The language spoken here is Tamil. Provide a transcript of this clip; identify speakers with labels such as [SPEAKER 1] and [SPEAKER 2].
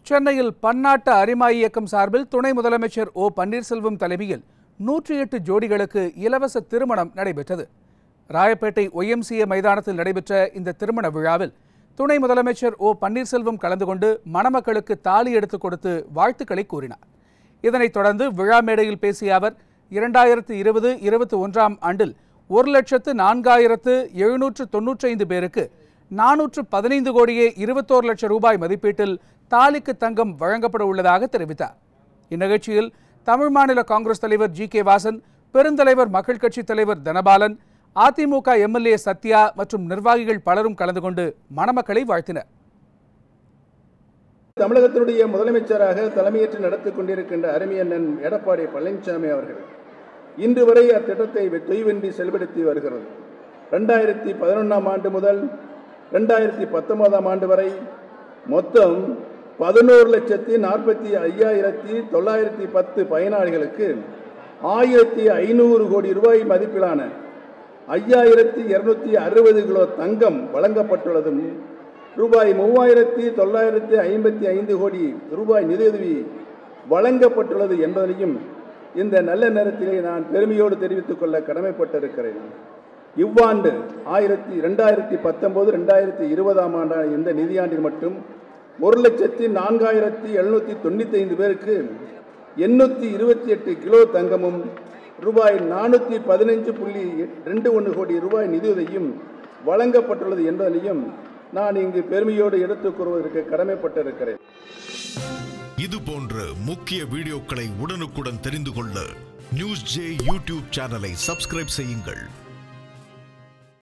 [SPEAKER 1] சென்னையில் பன்னாட்டு அரிமா இயக்கம் சார்பில் துணை முதலமைச்சர் ஓ பன்னீர்செல்வம் தலைமையில் நூற்றி எட்டு ஜோடிகளுக்கு இலவச திருமணம் நடைபெற்றது ராயப்பேட்டை ஒய்எம்சிஏ மைதானத்தில் நடைபெற்ற இந்த திருமண விழாவில் துணை முதலமைச்சர் ஓ பன்னீர்செல்வம் கலந்து கொண்டு மணமக்களுக்கு தாலி எடுத்துக் கொடுத்து வாழ்த்துக்களை கூறினார் இதனைத் தொடர்ந்து விழா மேடையில் பேசிய அவர் இரண்டாயிரத்து இருபது இருபத்தி ஒன்றாம் ஆண்டில் ஒரு லட்சத்து நான்காயிரத்து எழுநூற்று தொன்னூற்றைந்து பேருக்கு நானூற்று பதினைந்து கோடியே இருபத்தோரு லட்சம் ரூபாய் மதிப்பீட்டில் தாலிக்கு தங்கம் வழங்கப்பட உள்ளதாக தெரிவித்தார் இந்நிகழ்ச்சியில் தமிழ் மாநில காங்கிரஸ் தலைவர் ஜி கே வாசன் பெருந்தலைவர் மக்கள் கட்சித் தலைவர் தனபாலன் அதிமுக எம்எல்ஏ சத்யா மற்றும் நிர்வாகிகள் பலரும் கலந்து கொண்டு மணமக்களை வாழ்த்தினர்
[SPEAKER 2] தமிழகத்தினுடைய முதலமைச்சராக தலைமையேற்று நடத்திக் கொண்டிருக்கின்ற அருமையண்ணன் எடப்பாடி பழனிசாமி அவர்கள் இன்று வரை அத்திட்டத்தை தொய்வின்றி செயல்படுத்தி வருகிறது ரெண்டாயிரத்தி பதினொன்றாம் ஆண்டு முதல் ரெண்டாயிரத்தி பத்தொன்பதாம் ஆண்டு வரை மொத்தம் பதினோரு லட்சத்தி நாற்பத்தி ஐயாயிரத்தி தொள்ளாயிரத்தி பத்து பயனாளிகளுக்கு ஆயிரத்தி ஐநூறு கோடி ரூபாய் மதிப்பிலான ஐயாயிரத்தி இருநூத்தி அறுபது கிலோ தங்கம் வழங்கப்பட்டுள்ளதும் ரூபாய் மூவாயிரத்தி தொள்ளாயிரத்தி ஐம்பத்தி ஐந்து கோடி ரூபாய் நிதியுதவி வழங்கப்பட்டுள்ளது என்பதனையும் இந்த நல்ல நேரத்திலே நான் பெருமையோடு தெரிவித்துக் கொள்ள கடமைப்பட்டிருக்கிறேன் இவ்வாண்டு ஆயிரத்தி ரெண்டாயிரத்தி பத்தொன்பது ரெண்டாயிரத்தி இருபதாம் ஆண்டான இந்த நிதியாண்டில் மட்டும் ஒரு லட்சத்தி நான்காயிரத்தி எழுநூற்றி தொண்ணூற்றி ஐந்து பேருக்கு எண்ணூற்றி இருபத்தி எட்டு கிலோ தங்கமும் ரூபாய் நானூற்றி பதினைஞ்சு புள்ளி ரெண்டு ஒன்று கோடி ரூபாய் நிதியுதவியும் வழங்கப்பட்டுள்ளது என்பதனையும் நான் இங்கு பெருமையோடு எடுத்துக் கூறுவதற்கு கடமைப்பட்டிருக்கிறேன்
[SPEAKER 3] இது போன்ற முக்கிய வீடியோக்களை உடனுக்குடன் தெரிந்து கொள்ள நியூஸ் ஜே யூடியூப் சேனலை சப்ஸ்கிரைப் செய்யுங்கள்